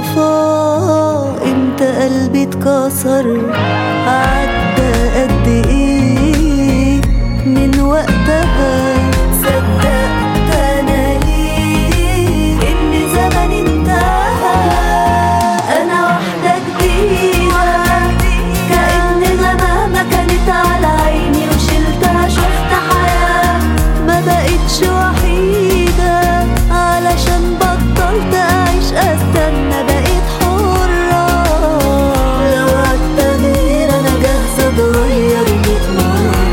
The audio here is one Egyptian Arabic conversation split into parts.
عارفة امتى قلبي اتكسر عدى قد ايه من وقتها صدقت انا ليه ان زمني انتهى انا واحدة جديدة كأن غمامة كانت على عيني وشلتها شفت حياة ما بقتش وحيدة علشان بطلت أعيش أستنى بقيت حرة لو عالتغيير أنا جاهزة أتغير ميت مرة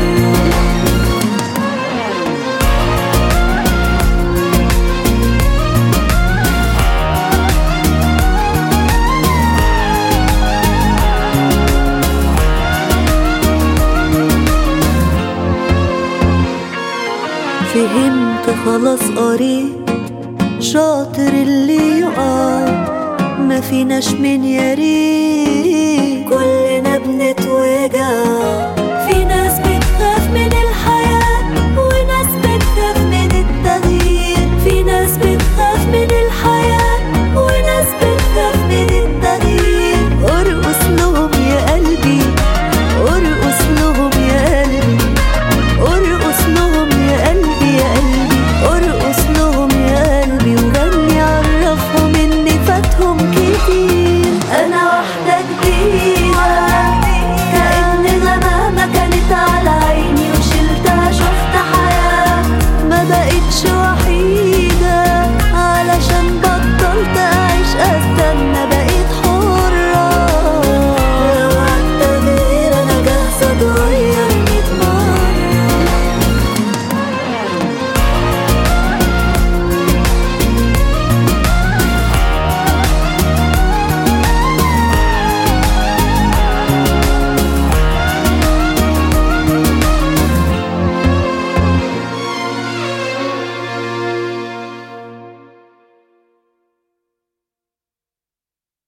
فهمت خلاص قريت شاطر اللي يقع ما فيناش من ياريت كلنا بنتوجع في ناس بتخاف من الحياة وناس بتخاف من التغيير في ناس بتخاف من الحياة وناس بتخاف من التغيير ارقص لهم يا قلبي ارقص لهم يا قلبي ارقص لهم يا قلبي يا قلبي ارقص لهم يا قلبي وغني عرفهم اني فاتهم كتير